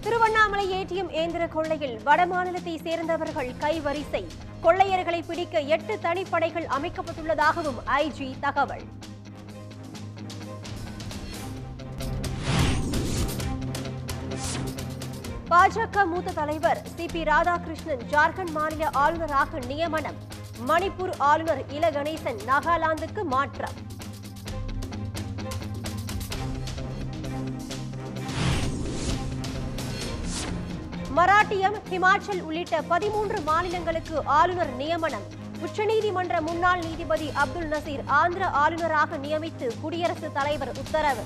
Tiruvannamalai ATM இயந்திர கொள்ளையில் வடமாநிலத்தை சேர்ந்தவர்கள் கைவரிசை கொள்ளையர்களை பிடிக்க எட்டு தனிப்படைகள் அமைக்கப்பட்டுள்ளதாகவும் ஐஜி தகவல் பாஜக மூத்த தலைவர் சி பி ராதாகிருஷ்ணன் ஜார்க்கண்ட் மாநில ஆளுநராக நியமனம் மணிப்பூர் ஆளுநர் இல கணேசன் நாகாலாந்துக்கு மாற்றம் மராட்டியம் ஹிமாச்சல் உள்ளிட்ட பதிமூன்று மாநிலங்களுக்கு ஆளுநர் நியமனம் உச்சநீதிமன்ற முன்னாள் நீதிபதி அப்துல் நசீர் ஆந்திர ஆளுநராக நியமித்து குடியரசுத் தலைவர் உத்தரவு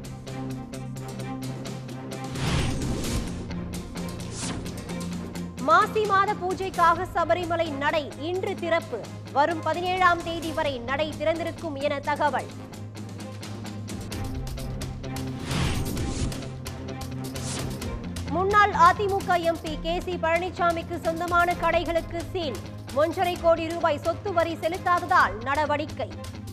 மாசி மாத பூஜைக்காக சபரிமலை நடை இன்று திறப்பு வரும் பதினேழாம் தேதி வரை நடை திறந்திருக்கும் என தகவல் முன்னாள் அதிமுக எம்பி கே சி பழனிசாமிக்கு சொந்தமான கடைகளுக்கு சீல் ஒன்றரை கோடி ரூபாய் சொத்து வரி செலுத்தாததால் நடவடிக்கை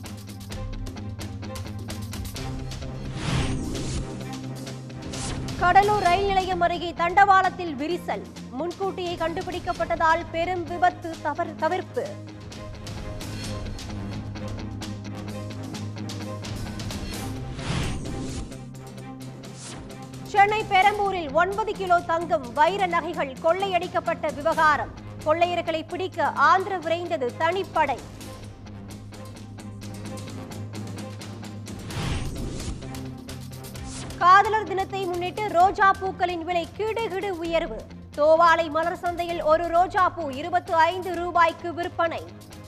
கடலூர் ரயில் நிலையம் அருகே தண்டவாளத்தில் விரிசல் முன்கூட்டியே கண்டுபிடிக்கப்பட்டதால் பெரும் விபத்து தவறு தவிர்ப்பு சென்னை பெரம்பூரில் ஒன்பது கிலோ தங்கம் வைர நகைகள் கொள்ளையடிக்கப்பட்ட விவகாரம் கொள்ளையர்களை பிடிக்க ஆந்திர விரைந்தது தனிப்படை காதலர் தினத்தை முன்னிட்டு ரோஜா பூக்களின் விலை கிடுகிடு உயர்வு தோவாளை மலர் சந்தையில் ஒரு ரோஜா பூ இருபத்து ஐந்து ரூபாய்க்கு விற்பனை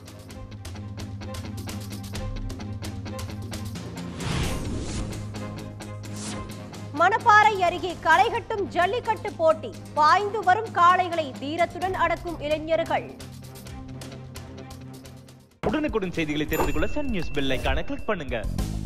மணப்பாறை அருகே களைகட்டும் ஜல்லிக்கட்டு போட்டி பாய்ந்து வரும் காளைகளை தீரத்துடன் அடக்கும் இளைஞர்கள் உடனுக்குடன் செய்திகளை தெரிந்து கொள்ள சன் நியூஸ் பெல் ஐகானை கிளிக் பண்ணுங்க